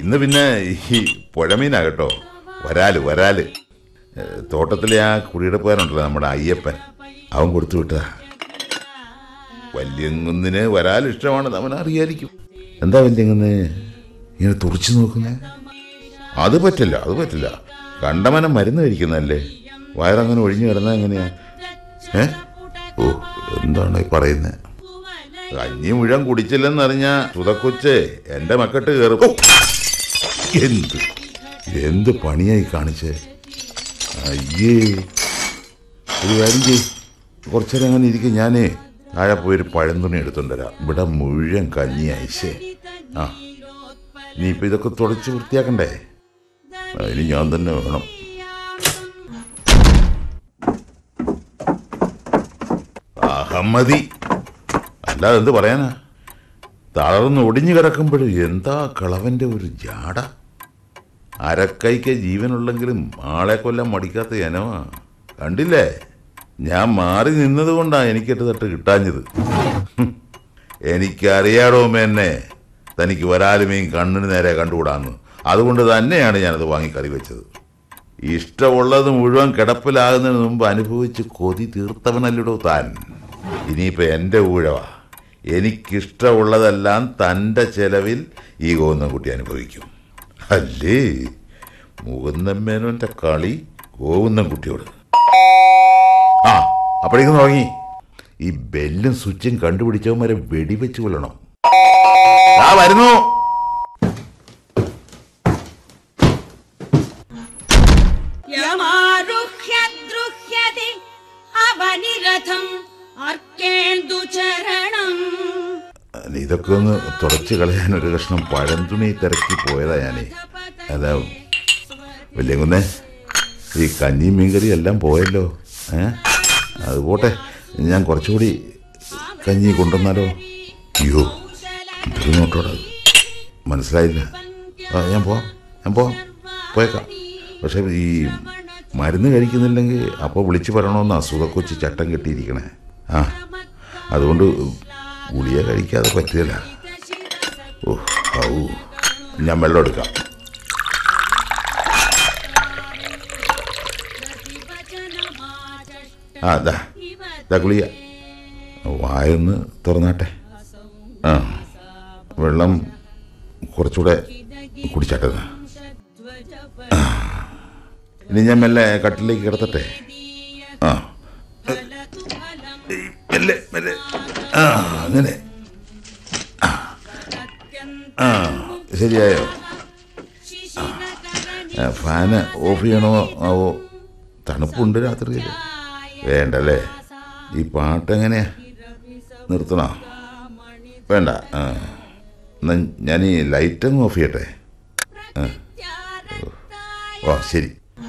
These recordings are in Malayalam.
ഇന്ന് പിന്നെ ഈ പുഴമീനാ കേട്ടോ വരാല് വരാല് ഏ, തോട്ടത്തിലെ ആ കുടിയെടുപ്പുകാരുണ്ടല്ലോ നമ്മുടെ അയ്യപ്പൻ അവൻ കൊടുത്തു വിട്ടതാ വല്യങ്കുന്നിന് വരാൽ ഇഷ്ടമാണ് അവൻ അറിയായിരിക്കും എന്താ വല്യങ്കുന്ന് ഇങ്ങനെ തുറച്ചു നോക്കുന്നേ അത് പറ്റില്ല അത് പറ്റില്ല കണ്ടമനം മരുന്ന് കഴിക്കുന്നതല്ലേ വയറങ്ങനെ ഒഴിഞ്ഞു കിടന്നാ എങ്ങനെയാ ഏ ഓ എന്താണ് ഈ പറയുന്നത് കഞ്ഞി മുഴുവൻ കുടിച്ചില്ലെന്നറിഞ്ഞ സുതക്കൊച്ച് എന്റെ മക്കട്ട് കയറും ഓ! എന്ത് എന്ത് പണിയായി കാണിച്ചേ അയ്യേ ഒരു കാര്യം ചെയ് കുറച്ചേരം അങ്ങനെ ഇരിക്കും ഞാനേ താഴെ പോയി ഒരു പഴംതുണി എടുത്തോണ്ട് വരാം ഇവിടെ മുഴുവൻ കഞ്ഞി അയച്ചേ ആ നീ ഇപ്പൊ ഇതൊക്കെ തുടച്ച് വൃത്തിയാക്കണ്ടേ അതിന് ഞാൻ തന്നെ വേണം അഹമ്മതി അല്ലാതെ എന്ത് പറയാനാ തളർന്ന് ഒടിഞ്ഞു കിടക്കുമ്പോൾ എന്താ കളവന്റെ ഒരു ജാട അരക്കൈക്ക് ജീവനുള്ളെങ്കിലും ആളെ കൊല്ലാൻ മടിക്കാത്ത ജനമാ കണ്ടില്ലേ ഞാൻ മാറി നിന്നത് കൊണ്ടാ എനിക്കെട്ട് തട്ട് കിട്ടാഞ്ഞത് ഹും. എനിക്കറിയാടോ മേന്നെ തനിക്ക് വരാലുമേയും കണ്ണിന് നേരെ കണ്ടുകൂടാന്ന് അതുകൊണ്ട് തന്നെയാണ് ഞാനത് വാങ്ങി കറി വെച്ചത് ഇഷ്ടമുള്ളത് മുഴുവൻ കിടപ്പിലാകുന്നതിന് മുമ്പ് അനുഭവിച്ച് കൊതി തീർത്തവനല്ലിടോ താൻ ഇനിയിപ്പോ എന്റെ ഊഴവാ എനിക്കിഷ്ടമുള്ളതെല്ലാം തൻ്റെ ചെലവിൽ ഈ ഗോവിന്ദൻകുട്ടി അനുഭവിക്കും അല്ലേ മുകുന്ദമ്മേനോന്റെ കളി ഗോവിന്ദൻകുട്ടിയോട് ആ അപ്പോഴേക്കും തുടങ്ങി ഈ ബെല്ലും സ്വിച്ചും കണ്ടുപിടിച്ചവന്മാരെ വെടിവെച്ച് കൊല്ലണം ആ വരുന്നു യമാരുഹ്യ ദ്രുഹ്യതി അവനിരഥം അർക്കേന്ദുചരണം ഇതൊക്കെ ഒന്ന് തുടച്ച് കളയാൻ ഒരു കഷ്ണം പഴം തുണി തിരക്കി പോയതാ ഞാനേ അതാ വലിയ കുന്നേ ഈ കഞ്ഞിയും മീൻകറി എല്ലാം പോയല്ലോ ഏ അത് പോട്ടെ ഞാൻ കുറച്ചുകൂടി കഞ്ഞി കൊണ്ടുവന്നാലോ അയ്യോ എന്തൊരു നോട്ടോടാ അത്. മനസ്സിലായില്ല ആ ഞാൻ പോവാം ഞാൻ പോവാം പോയേക്കാം പക്ഷെ ഈ മരുന്ന് കഴിക്കുന്നില്ലെങ്കിൽ അപ്പോൾ വിളിച്ചു പറയണമെന്ന് അസുഖക്കൊച്ച് ചട്ടം കെട്ടിയിരിക്കണേ ആ അതുകൊണ്ട് ഗുളിക കഴിക്കാതെ പറ്റില്ല ഓ ഔ ഞാൻ വെള്ളം എടുക്കാം ആ ദാ ദാ ഗുളിക വായൊന്ന് തുറന്നാട്ടെ ആ വെള്ളം കുറച്ചുകൂടെ കുടിച്ചാട്ടെ ദാ. ആ. ഇനി ഞാൻ മെല്ലെ കട്ടിലേക്ക് കിടത്തട്ടെ ആ ഏയ്, മെല്ലെ മെല്ലെ ആ അങ്ങനെ ആ. ആ ശരിയായോ ആ, ഫാന് ഓഫ് ചെയ്യണോ ആവോ തണുപ്പുണ്ട് രാത്രിയിൽ വേണ്ടല്ലേ ഈ പാട്ടെങ്ങനെയാ നിർത്തണോ വേണ്ട ആ എന്നാ ഞാൻ ഈ ലൈറ്റ് അങ്ങ് ഓഫ് ചെയ്യട്ടെ ആ. ഓ ശരി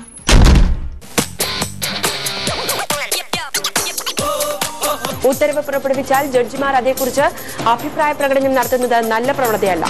ഉത്തരവ് പുറപ്പെടുവിച്ചാൽ ജഡ്ജിമാർ അതേക്കുറിച്ച് അഭിപ്രായ പ്രകടനം നടത്തുന്നത് നല്ല പ്രവണതയല്ല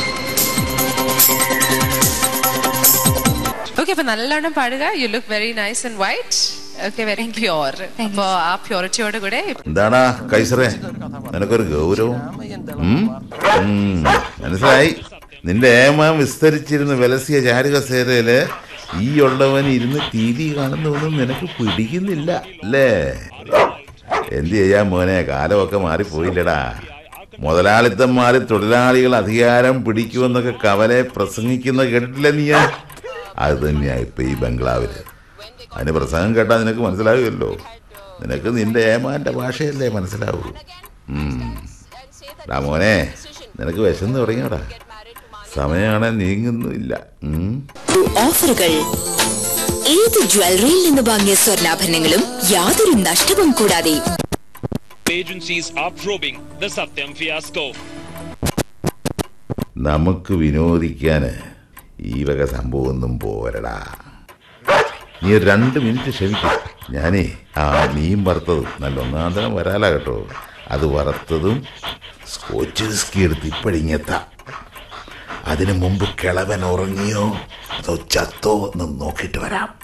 ഓക്കെ അപ്പൊ നല്ലോണം പാടുക you look very nice and white okay very pure അപ്പോ ആ പ്യൂരിറ്റിയോട് കൂടെ എന്താടാ കൈസറേ നിനക്കൊരു ഗൗരവം ഉം? ഉം, മനസ്സിലായി നിന്റെ ഏമാൻ വിസ്തരിച്ചിരുന്ന് വിലസിയ ചാരുകസേരയില് ഈ ഉള്ളവൻ ഇരുന്ന് ടി വി കാണുന്നൊന്നും നിനക്ക് പിടിക്കുന്നില്ല അല്ലേ എന്ത് ചെയ്യാൻ മോനെ കാലമൊക്കെ മാറിപ്പോയില്ലടാ മുതലാളിത്തം മാറി തൊഴിലാളികൾ അധികാരം പിടിക്കുമെന്നൊക്കെ കവലെ പ്രസംഗിക്കുന്ന കേട്ടിട്ടില്ല നീ അത് തന്നെയാ ഇപ്പൊ ഈ ബംഗ്ലാവില് അതിന് പ്രസംഗം കേട്ടാൽ നിനക്ക് മനസ്സിലാകുമല്ലോ നിനക്ക് നിന്റെ ഏമാന്റെ ഭാഷയല്ലേ മനസ്സിലാവൂ ഉം. ഡാ മോനെ നിനക്ക് വിശന്ന് തുടങ്ങിയോടാ സമയമാണെ നീങ്ങുന്നില്ല ഉം. ഓഫറുകൾ ഏത് ജ്വല്ലറിയിൽ നിന്ന് വാങ്ങിയ സ്വർണ്ണാഭരണങ്ങളും യാതൊരു നഷ്ടവും കൂടാതെ agencies are probing the Satyam fiasco. നമുക്ക് വിനോദിക്കാന് ഈ വക സംഭവമൊന്നും പോരടാ നീ ഒരു രണ്ട് മിനിറ്റ് ക്ഷമിക്കും ഞാനേ ആ മീൻ വറുത്തതും നല്ല ഒന്നാം തരം വരാല കേട്ടോ അത് വറുത്തതും സ്കോച്ച് വിസ്കി എടുത്ത് ഇപ്പഴിങ്ങെത്താം അതിനു മുമ്പ് കിളവൻ ഉറങ്ങിയോ അതോ ചത്തോ എന്ന് നോക്കിയിട്ട് വരാം